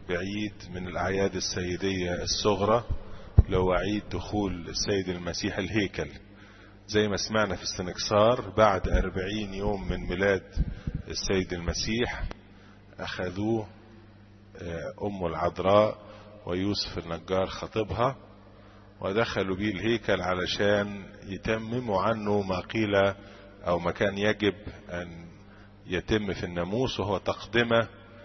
بعيد من الأعياد السيدية الصغرى لو عيد دخول السيد المسيح الهيكل زي ما سمعنا في السنكسار بعد أربعين يوم من ميلاد السيد المسيح أخذوه أم العذراء ويوسف النجار خطيبها ودخلوا بيه الهيكل علشان يتمموا عنه ما قيل أو ما كان يجب أن يتم في الناموس وهو تقدمة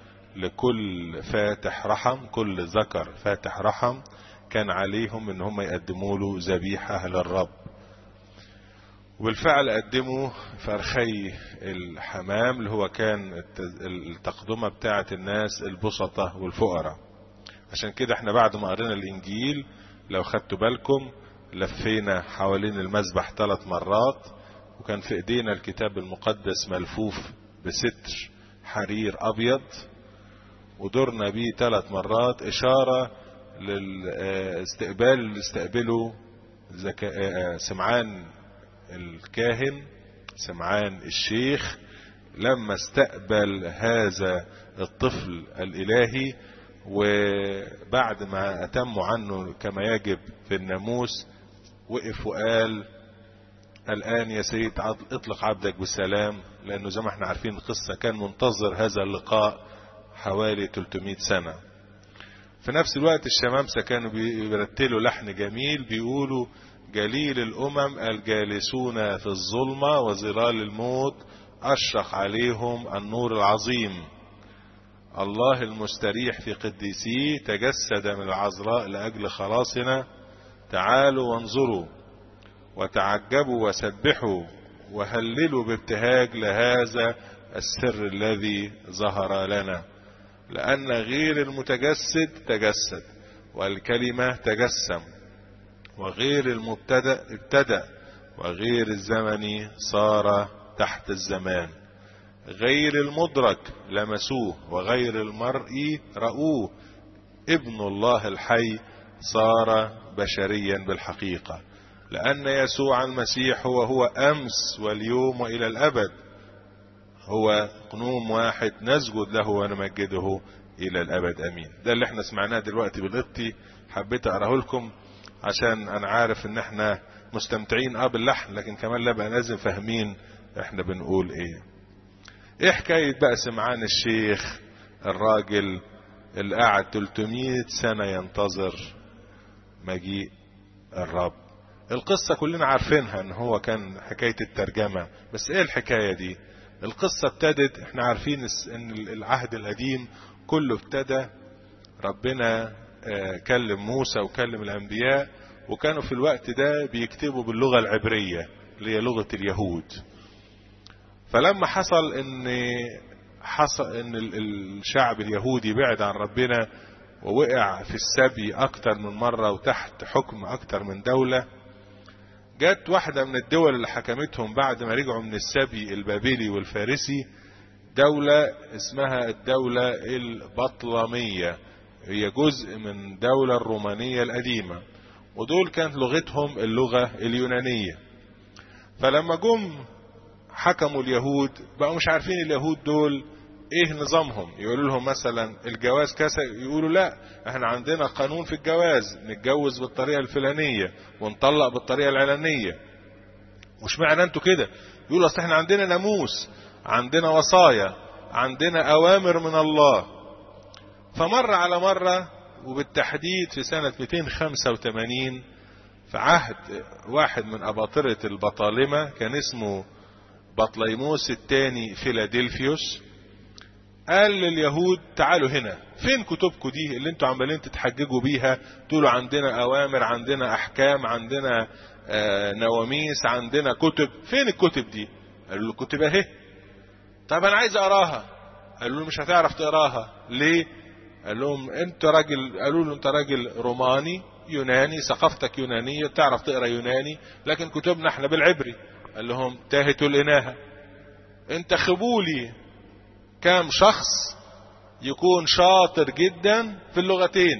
لكل فاتح رحم كل ذكر فاتح رحم كان عليهم ان هم يقدموا له ذبيحة للرب وبالفعل قدموا فرخي الحمام اللي هو كان التقدمة بتاعة الناس البسطة والفقراء عشان كده احنا بعد ما قرينا الانجيل لو خدتوا بالكم لفينا حوالين المذبح ثلاث مرات وكان في ايدينا الكتاب المقدس ملفوف بستر حرير ابيض ودورنا بيه ثلاث مرات اشارة للاستقبال اللي استقبله سمعان الكاهن سمعان الشيخ لما استقبل هذا الطفل الالهي وبعد ما اتموا عنه كما يجب في الناموس وقف وقال الآن يا سيد اطلق عبدك بالسلام لأنه زي ما احنا عارفين القصة كان منتظر هذا اللقاء حوالي 300 سنة في نفس الوقت الشمامسة كانوا بيرتلوا لحن جميل بيقولوا جليل الأمم الجالسون في الظلمة وظلال الموت أشرق عليهم النور العظيم الله المستريح في قديسيه تجسد من العذراء لأجل خلاصنا تعالوا وانظروا وتعجبوا وسبحوا وهللوا بابتهاج لهذا السر الذي ظهر لنا لأن غير المتجسد تجسد والكلمة تجسم وغير المبتدأ ابتدأ وغير الزمن صار تحت الزمان غير المدرك لمسوه وغير المرء رأوه ابن الله الحي صار بشريا بالحقيقة لأن يسوع المسيح هو هو أمس واليوم وإلى الأبد هو قنوم واحد نسجد له ونمجده إلى الأبد أمين ده اللي احنا سمعناه دلوقتي بالقبطي حبيت أقراه لكم عشان أنا عارف إن احنا مستمتعين اه باللحن لكن كمان لا بقى لازم فاهمين احنا بنقول ايه ايه حكاية بقى سمعان الشيخ الراجل اللي قعد 300 سنة ينتظر مجيء الرب القصة كلنا عارفينها ان هو كان حكاية الترجمة بس ايه الحكاية دي القصة ابتدت احنا عارفين ان العهد القديم كله ابتدى ربنا كلم موسى وكلم الانبياء وكانوا في الوقت ده بيكتبوا باللغة العبرية اللي هي لغة اليهود فلما حصل ان حصل ان الشعب اليهودي بعد عن ربنا ووقع في السبي اكتر من مرة وتحت حكم اكتر من دولة جت واحدة من الدول اللي حكمتهم بعد ما رجعوا من السبي البابلي والفارسي دولة اسمها الدولة البطلمية هي جزء من دولة الرومانية القديمة ودول كانت لغتهم اللغة اليونانية فلما جم حكموا اليهود بقوا مش عارفين اليهود دول ايه نظامهم يقولوا لهم مثلا الجواز كذا يقولوا لا احنا عندنا قانون في الجواز نتجوز بالطريقة الفلانية ونطلق بالطريقة العلانية مش معنى انتوا كده يقولوا اصل احنا عندنا ناموس عندنا وصايا عندنا اوامر من الله فمرة على مرة وبالتحديد في سنة 285 في عهد واحد من أباطرة البطالمة كان اسمه بطليموس الثاني فيلادلفيوس قال لليهود تعالوا هنا فين كتبكم دي اللي انتوا عمالين تتحججوا بيها تقولوا عندنا اوامر عندنا احكام عندنا آه نواميس عندنا كتب فين الكتب دي قالوا له الكتب اهي طب انا عايز اقراها قالوا له مش هتعرف تقراها ليه قال لهم انت راجل قالوا له انت راجل روماني يوناني ثقافتك يونانية تعرف تقرا يوناني لكن كتبنا احنا بالعبري قال لهم تاهت الاناهة انت خبولي كام شخص يكون شاطر جدا في اللغتين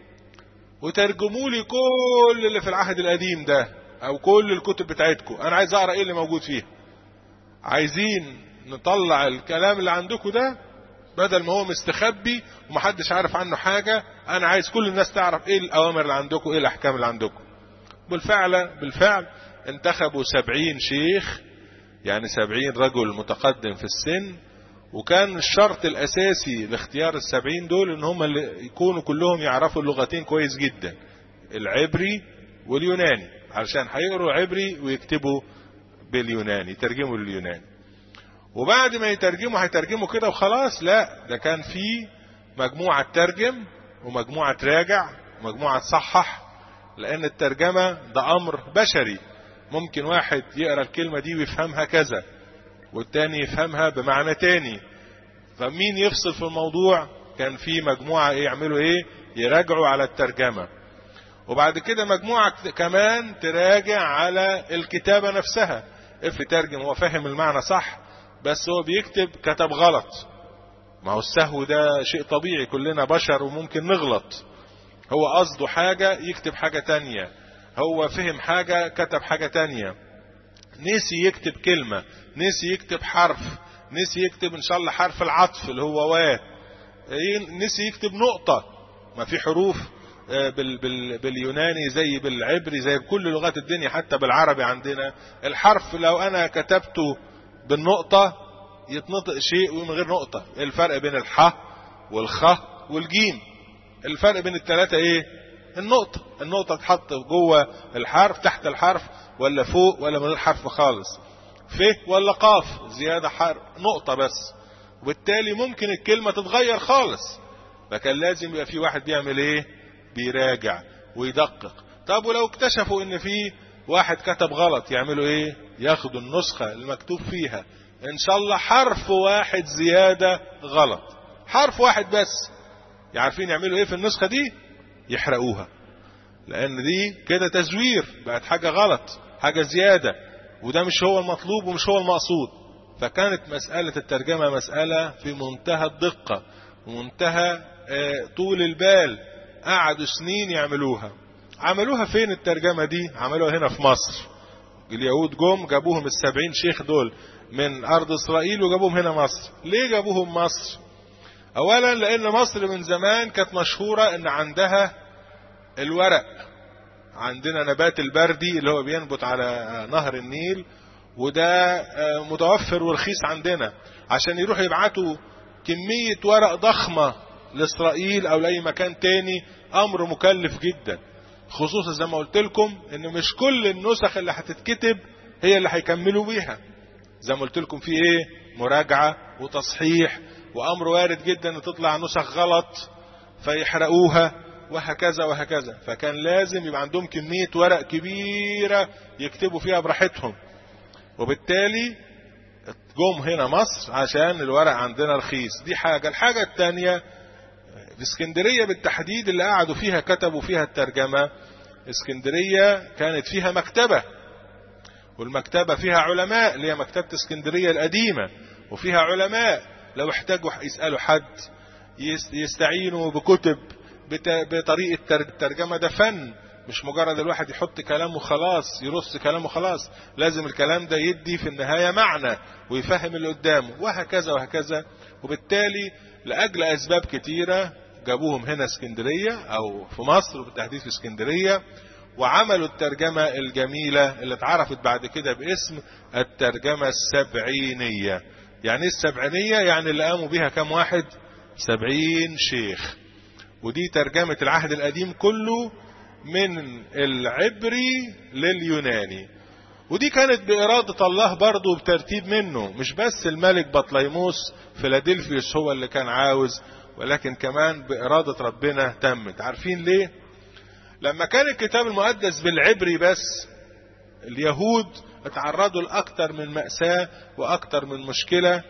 وترجموا لي كل اللي في العهد القديم ده او كل الكتب بتاعتكم انا عايز اقرا ايه اللي موجود فيها عايزين نطلع الكلام اللي عندكم ده بدل ما هو مستخبي ومحدش عارف عنه حاجة انا عايز كل الناس تعرف ايه الاوامر اللي عندكم ايه الاحكام اللي عندكم بالفعل بالفعل انتخبوا سبعين شيخ يعني سبعين رجل متقدم في السن وكان الشرط الاساسي لاختيار السبعين دول ان هم اللي يكونوا كلهم يعرفوا اللغتين كويس جدا العبري واليوناني علشان هيقروا عبري ويكتبوا باليوناني يترجموا لليوناني وبعد ما يترجموا هيترجموا كده وخلاص لا ده كان في مجموعة ترجم ومجموعة تراجع ومجموعة تصحح لأن الترجمة ده أمر بشري ممكن واحد يقرأ الكلمة دي ويفهمها كذا والتاني يفهمها بمعنى تاني فمين يفصل في الموضوع كان في مجموعة ايه يعملوا ايه يراجعوا على الترجمة وبعد كده مجموعة كمان تراجع على الكتابة نفسها افرض ترجم هو فاهم المعنى صح بس هو بيكتب كتب غلط ما هو السهو ده شيء طبيعي كلنا بشر وممكن نغلط هو قصده حاجة يكتب حاجة تانية هو فهم حاجة كتب حاجة تانية نسي يكتب كلمة نسي يكتب حرف نسي يكتب ان شاء الله حرف العطف اللي هو و نسي يكتب نقطة ما في حروف بال بال باليوناني زي بالعبري زي كل لغات الدنيا حتى بالعربي عندنا الحرف لو انا كتبته بالنقطة يتنطق شيء ومن غير نقطة الفرق بين الح والخ والجيم الفرق بين الثلاثة ايه النقطة النقطة تحط جوه الحرف تحت الحرف ولا فوق ولا من غير حرف خالص ف ولا قاف زيادة حرف نقطة بس وبالتالي ممكن الكلمة تتغير خالص فكان لازم يبقى في واحد بيعمل ايه بيراجع ويدقق طب ولو اكتشفوا ان في واحد كتب غلط يعملوا ايه ياخدوا النسخة المكتوب فيها ان شاء الله حرف واحد زيادة غلط حرف واحد بس عارفين يعملوا ايه في النسخة دي يحرقوها لان دي كده تزوير بقت حاجة غلط حاجة زيادة وده مش هو المطلوب ومش هو المقصود فكانت مسألة الترجمة مسألة في منتهى الدقة ومنتهى طول البال قعدوا سنين يعملوها عملوها فين الترجمة دي عملوها هنا في مصر اليهود جم جابوهم السبعين شيخ دول من أرض إسرائيل وجابوهم هنا مصر ليه جابوهم مصر أولا لأن مصر من زمان كانت مشهورة أن عندها الورق عندنا نبات البردي اللي هو بينبت على نهر النيل وده متوفر ورخيص عندنا عشان يروحوا يبعتوا كمية ورق ضخمة لإسرائيل أو لأي مكان تاني أمر مكلف جدا خصوصا زي ما قلت لكم ان مش كل النسخ اللي هتتكتب هي اللي هيكملوا بيها زي ما قلت لكم في ايه مراجعة وتصحيح وامر وارد جدا ان تطلع نسخ غلط فيحرقوها وهكذا وهكذا فكان لازم يبقى عندهم كمية ورق كبيرة يكتبوا فيها براحتهم وبالتالي جم هنا مصر عشان الورق عندنا رخيص دي حاجة الحاجة التانية في اسكندرية بالتحديد اللي قعدوا فيها كتبوا فيها الترجمة اسكندرية كانت فيها مكتبة والمكتبة فيها علماء اللي هي مكتبة اسكندرية القديمة وفيها علماء لو احتاجوا يسألوا حد يستعينوا بكتب بطريقة الترجمة ده فن مش مجرد الواحد يحط كلامه خلاص يرص كلامه خلاص لازم الكلام ده يدي في النهاية معنى ويفهم اللي قدامه وهكذا وهكذا وبالتالي لأجل أسباب كتيرة جابوهم هنا اسكندرية أو في مصر وبالتحديد في اسكندرية وعملوا الترجمة الجميلة اللي اتعرفت بعد كده باسم الترجمة السبعينية يعني السبعينية يعني اللي قاموا بيها كم واحد سبعين شيخ ودي ترجمة العهد القديم كله من العبري لليوناني ودي كانت بإرادة الله برضه بترتيب منه مش بس الملك بطليموس فيلادلفيوس هو اللي كان عاوز ولكن كمان بإرادة ربنا تمت عارفين ليه لما كان الكتاب المقدس بالعبري بس اليهود اتعرضوا لأكتر من مأساة وأكتر من مشكلة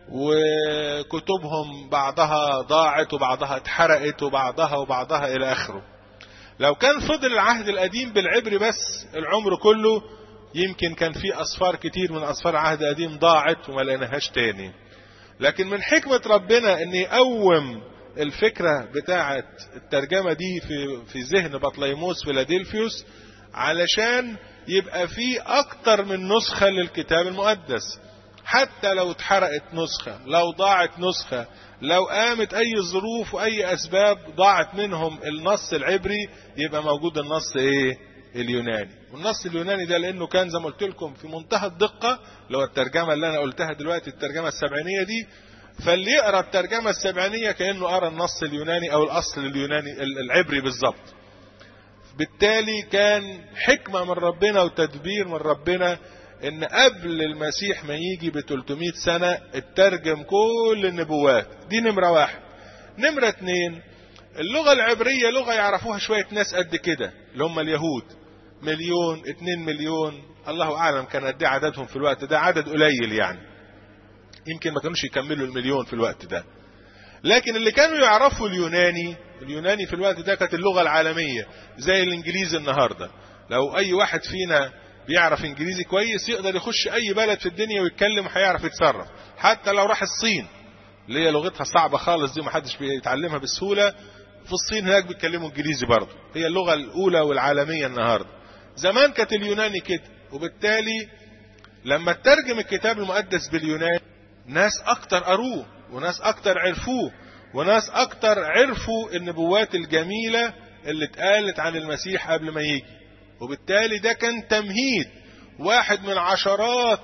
وكتبهم بعضها ضاعت وبعضها اتحرقت وبعضها وبعضها إلى آخره لو كان فضل العهد القديم بالعبري بس العمر كله يمكن كان في أصفار كتير من أصفار العهد القديم ضاعت وما لقيناهاش تاني لكن من حكمة ربنا ان يقوم الفكرة بتاعة الترجمة دي في, في ذهن بطليموس فيلادلفيوس علشان يبقى في اكتر من نسخة للكتاب المقدس حتى لو اتحرقت نسخة لو ضاعت نسخة لو قامت اي ظروف واي اسباب ضاعت منهم النص العبري يبقى موجود النص ايه اليوناني والنص اليوناني ده لانه كان زي ما قلت لكم في منتهى الدقة لو الترجمة اللي انا قلتها دلوقتي الترجمة السبعينية دي فاللي يقرا الترجمة السبعينية كأنه قرا النص اليوناني او الاصل اليوناني العبري بالظبط بالتالي كان حكمة من ربنا وتدبير من ربنا ان قبل المسيح ما يجي ب 300 سنة اترجم كل النبوات دي نمرة واحد نمرة اتنين اللغة العبرية لغة يعرفوها شوية ناس قد كده اللي هم اليهود مليون اتنين مليون الله اعلم كان قد عددهم في الوقت ده عدد قليل يعني يمكن ما كانوش يكملوا المليون في الوقت ده لكن اللي كانوا يعرفوا اليوناني اليوناني في الوقت ده كانت اللغة العالمية زي الانجليزي النهاردة لو اي واحد فينا بيعرف انجليزي كويس يقدر يخش اي بلد في الدنيا ويتكلم هيعرف يتصرف حتى لو راح الصين اللي هي لغتها صعبة خالص دي محدش بيتعلمها بسهولة في الصين هناك بيتكلموا انجليزي برضه هي اللغة الاولى والعالمية النهاردة زمان كانت اليوناني كده وبالتالي لما ترجم الكتاب المقدس باليوناني ناس اكتر قروه وناس اكتر عرفوه وناس اكتر عرفوا النبوات الجميلة اللي اتقالت عن المسيح قبل ما يجي وبالتالي ده كان تمهيد واحد من عشرات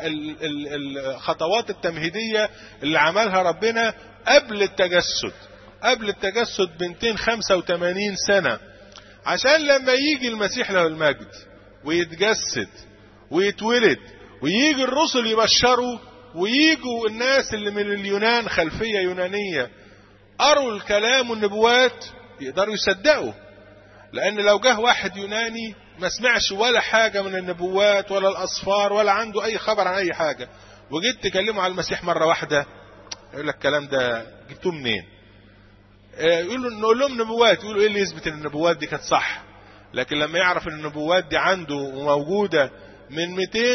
الخطوات التمهيدية اللي عملها ربنا قبل التجسد قبل التجسد ب 285 سنة عشان لما يجي المسيح له المجد ويتجسد ويتولد ويجي الرسل يبشروا ويجوا الناس اللي من اليونان خلفية يونانية قروا الكلام والنبوات يقدروا يصدقوا لأن لو جه واحد يوناني ما سمعش ولا حاجة من النبوات ولا الأصفار ولا عنده أي خبر عن أي حاجة وجيت تكلمه على المسيح مرة واحدة يقول لك الكلام ده جبتوه منين؟ يقولوا نقول لهم نبوات يقولوا ايه اللي يثبت ان النبوات دي كانت صح لكن لما يعرف ان النبوات دي عنده وموجودة من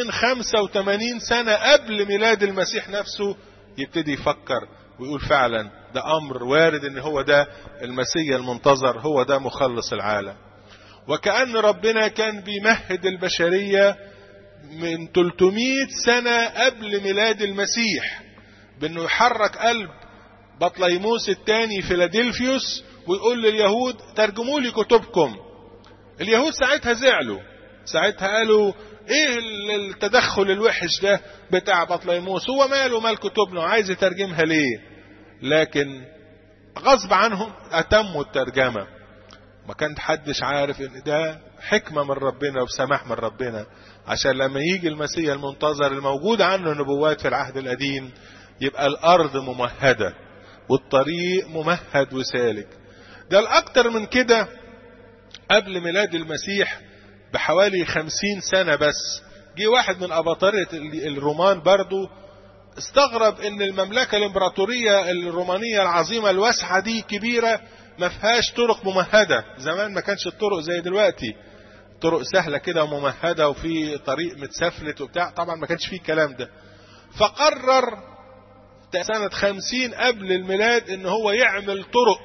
285 سنة قبل ميلاد المسيح نفسه يبتدي يفكر ويقول فعلا ده امر وارد ان هو ده المسيح المنتظر هو ده مخلص العالم وكأن ربنا كان بيمهد البشرية من 300 سنة قبل ميلاد المسيح بانه يحرك قلب بطليموس الثاني فيلادلفيوس ويقول لليهود ترجموا لي كتبكم اليهود ساعتها زعلوا ساعتها قالوا ايه التدخل الوحش ده بتاع بطليموس هو ماله مال كتبنا عايز يترجمها ليه لكن غصب عنهم اتموا الترجمة ما كان حدش عارف ان ده حكمة من ربنا وسماح من ربنا عشان لما يجي المسيح المنتظر الموجود عنه نبوات في العهد القديم يبقى الارض ممهدة والطريق ممهد وسالك ده الاكتر من كده قبل ميلاد المسيح بحوالي خمسين سنة بس جه واحد من أباطرة الرومان برضو استغرب ان المملكة الامبراطورية الرومانية العظيمة الواسعة دي كبيرة ما فيهاش طرق ممهدة زمان ما كانش الطرق زي دلوقتي طرق سهلة كده وممهدة وفي طريق متسفلت وبتاع طبعا ما كانش فيه الكلام ده فقرر سنة خمسين قبل الميلاد ان هو يعمل طرق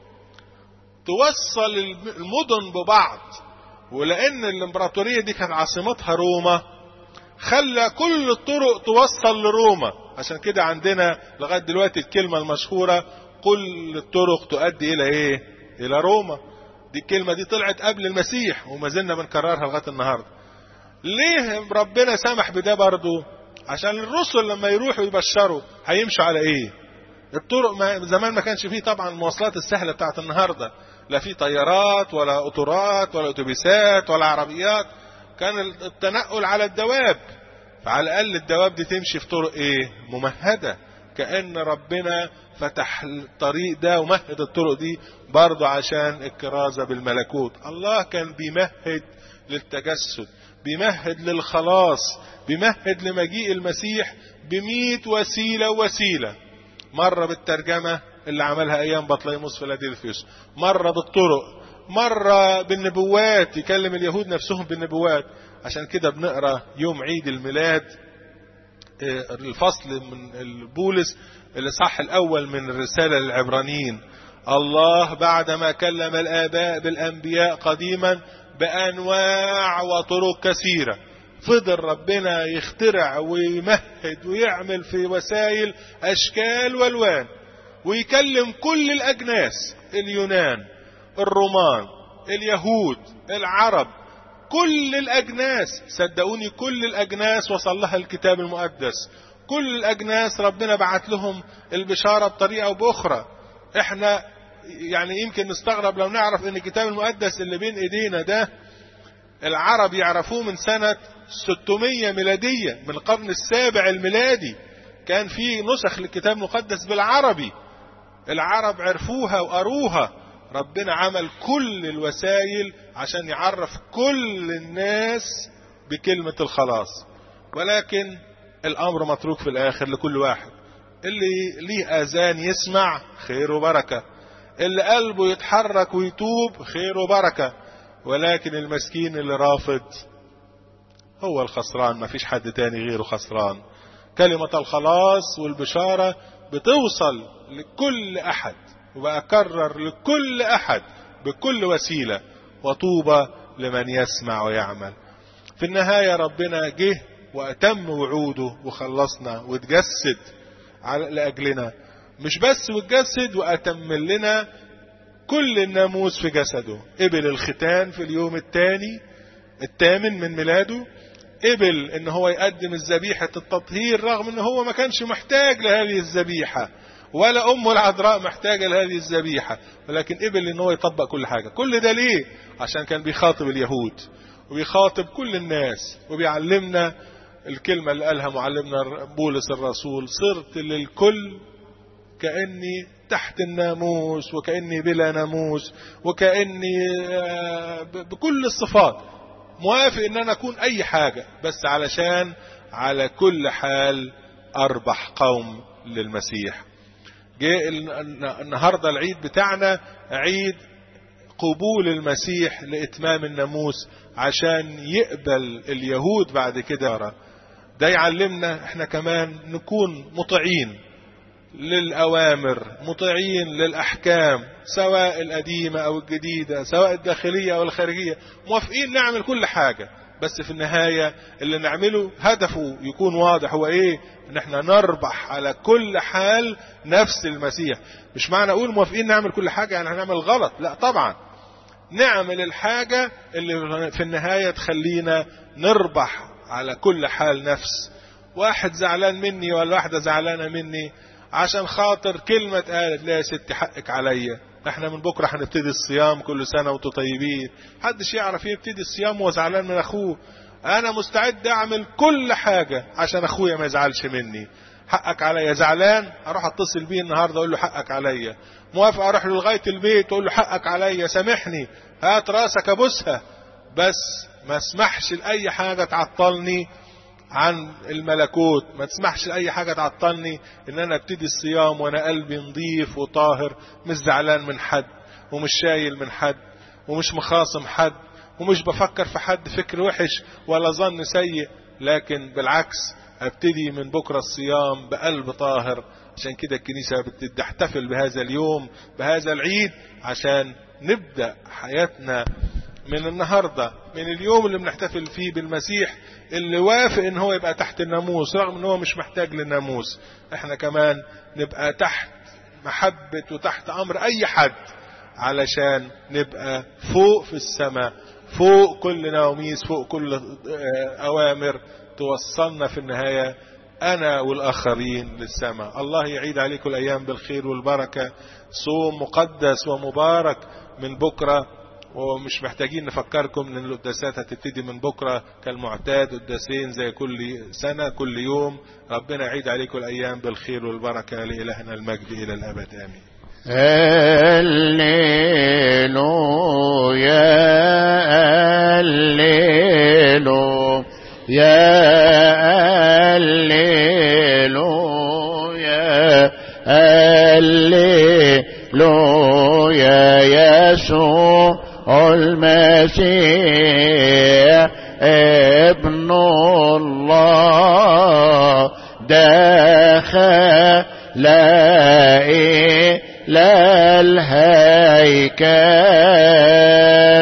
توصل المدن ببعض ولان الامبراطورية دي كانت عاصمتها روما خلى كل الطرق توصل لروما عشان كده عندنا لغاية دلوقتي الكلمة المشهورة كل الطرق تؤدي الى ايه الى روما دي الكلمة دي طلعت قبل المسيح وما زلنا بنكررها لغاية النهاردة ليه ربنا سمح بده برضه عشان الرسل لما يروحوا يبشروا هيمشوا على ايه الطرق ما زمان ما كانش فيه طبعا المواصلات السهلة بتاعت النهاردة لا في طيارات ولا قطارات ولا اتوبيسات ولا عربيات كان التنقل على الدواب فعلى الاقل الدواب دي تمشي في طرق ايه ممهدة كأن ربنا فتح الطريق ده ومهد الطرق دي برضه عشان الكرازة بالملكوت الله كان بيمهد للتجسد بيمهد للخلاص بيمهد لمجيء المسيح بمئة وسيلة وسيلة مرة بالترجمة اللي عملها ايام بطليموس فيلادلفيوس مرة بالطرق مرة بالنبوات يكلم اليهود نفسهم بالنبوات عشان كده بنقرا يوم عيد الميلاد الفصل من بولس الاصحاح الاول من الرسالة للعبرانيين الله بعدما كلم الاباء بالانبياء قديما بانواع وطرق كثيرة فضل ربنا يخترع ويمهد ويعمل في وسائل أشكال والوان ويكلم كل الأجناس اليونان الرومان اليهود العرب كل الأجناس صدقوني كل الأجناس وصل لها الكتاب المقدس كل الأجناس ربنا بعت لهم البشارة بطريقة أو بأخرى احنا يعني يمكن نستغرب لو نعرف ان الكتاب المقدس اللي بين ايدينا ده العرب يعرفوه من سنة 600 ميلادية من القرن السابع الميلادي كان في نسخ للكتاب المقدس بالعربي العرب عرفوها وقروها ربنا عمل كل الوسائل عشان يعرف كل الناس بكلمة الخلاص ولكن الأمر متروك في الآخر لكل واحد اللي ليه آذان يسمع خير وبركة اللي قلبه يتحرك ويتوب خير وبركة ولكن المسكين اللي رافض هو الخسران ما فيش حد تاني غيره خسران كلمة الخلاص والبشارة بتوصل لكل أحد وبأكرر لكل أحد بكل وسيلة وطوبى لمن يسمع ويعمل في النهاية ربنا جه وأتم وعوده وخلصنا وتجسد لأجلنا مش بس وتجسد وأتم لنا كل الناموس في جسده قبل الختان في اليوم الثاني الثامن من ميلاده قبل ان هو يقدم الذبيحة التطهير رغم ان هو ما كانش محتاج لهذه الذبيحة ولا امه العذراء محتاجة لهذه الذبيحة ولكن قبل ان هو يطبق كل حاجة كل ده ليه عشان كان بيخاطب اليهود وبيخاطب كل الناس وبيعلمنا الكلمة اللي قالها معلمنا بولس الرسول صرت للكل كأني تحت الناموس وكأني بلا ناموس وكأني بكل الصفات موافق ان انا اكون اي حاجة بس علشان على كل حال اربح قوم للمسيح جاء النهاردة العيد بتاعنا عيد قبول المسيح لاتمام الناموس عشان يقبل اليهود بعد كده ده يعلمنا احنا كمان نكون مطيعين للأوامر مطيعين للأحكام سواء القديمة أو الجديدة سواء الداخلية أو الخارجية موافقين نعمل كل حاجة بس في النهاية اللي نعمله هدفه يكون واضح هو ايه ان احنا نربح على كل حال نفس المسيح مش معنى اقول موافقين نعمل كل حاجة يعني هنعمل غلط لا طبعا نعمل الحاجة اللي في النهاية تخلينا نربح على كل حال نفس واحد زعلان مني ولا واحدة زعلانة مني عشان خاطر كلمة قالت لا يا ستي حقك عليا احنا من بكرة هنبتدي الصيام كل سنة وانتم طيبين محدش يعرف يبتدي الصيام وهو زعلان من اخوه انا مستعد اعمل كل حاجة عشان اخويا ما يزعلش مني حقك عليا زعلان اروح اتصل بيه النهاردة اقول له حقك عليا موافق اروح له لغاية البيت اقول له حقك عليا سامحني هات راسك ابوسها بس ما اسمحش لاي حاجة تعطلني عن الملكوت ما تسمحش لأي حاجة تعطلني ان انا ابتدي الصيام وانا قلبي نظيف وطاهر مش زعلان من حد ومش شايل من حد ومش مخاصم حد ومش بفكر في حد فكر وحش ولا ظن سيء لكن بالعكس ابتدي من بكرة الصيام بقلب طاهر عشان كده الكنيسة بتحتفل بهذا اليوم بهذا العيد عشان نبدأ حياتنا من النهاردة من اليوم اللي بنحتفل فيه بالمسيح اللي وافق ان هو يبقى تحت الناموس رغم ان هو مش محتاج للناموس احنا كمان نبقى تحت محبة وتحت امر اي حد علشان نبقى فوق في السماء فوق كل نواميس فوق كل اوامر توصلنا في النهاية انا والاخرين للسماء الله يعيد عليكم الايام بالخير والبركة صوم مقدس ومبارك من بكره ومش محتاجين نفكركم ان القداسات هتبتدي من بكرة كالمعتاد قداسين زي كل سنة كل يوم ربنا يعيد عليكم الايام بالخير والبركة لإلهنا المجد الى الابد امين الليلو يا الليلو يا الليلو يا الليلو يا يسوع المسيح ابن الله دخل إلى الهيكل